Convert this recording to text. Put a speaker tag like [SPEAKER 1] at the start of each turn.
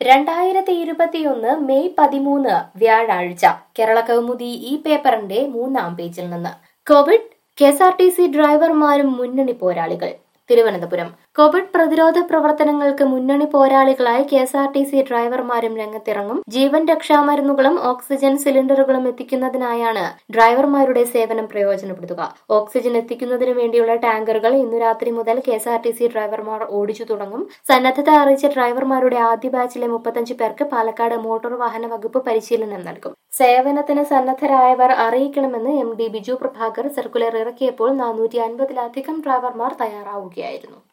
[SPEAKER 1] രണ്ടായിരത്തി ഇരുപത്തിയൊന്ന് മെയ് പതിമൂന്ന് വ്യാഴാഴ്ച കേരള കൗമുദി ഈ പേപ്പറിന്റെ മൂന്നാം പേജിൽ നിന്ന് covid K S R T C ഡ്രൈവർമാരും മുന്നണി പോരാളികൾ തിരുവനന്തപുരം കോവിഡ് പ്രതിരോധ പ്രവർത്തനങ്ങൾക്ക് മുന്നണി പോരാളികളായി K S R T C ഡ്രൈവർമാരും രംഗത്തിറങ്ങും ജീവൻ രക്ഷാമരുന്നുകളും ഓക്സിജൻ സിലിണ്ടറുകളും എത്തിക്കുന്നതിനായാണ് ഡ്രൈവർമാരുടെ സേവനം പ്രയോജനപ്പെടുത്തുക ഓക്സിജൻ എത്തിക്കുന്നതിന് വേണ്ടിയുള്ള ടാങ്കറുകൾ ഇന്നു രാത്രി മുതൽ K S R T C ഡ്രൈവർമാർ ഓടിച്ചു തുടങ്ങും സന്നദ്ധത അറിയിച്ച ഡ്രൈവർമാരുടെ ആദ്യ ബാച്ചിലെ മുപ്പത്തഞ്ച് പേർക്ക് പാലക്കാട് മോട്ടോർ വാഹന വകുപ്പ് പരിശീലനം നൽകും സേവനത്തിന് സന്നദ്ധരായവർ അറിയിക്കണമെന്ന് M D Biju Prabhakar circular ഇറക്കിയപ്പോൾ നാനൂറ്റി അൻപതിലധികം ഡ്രൈവർമാർ തയ്യാറാവുകയായിരുന്നു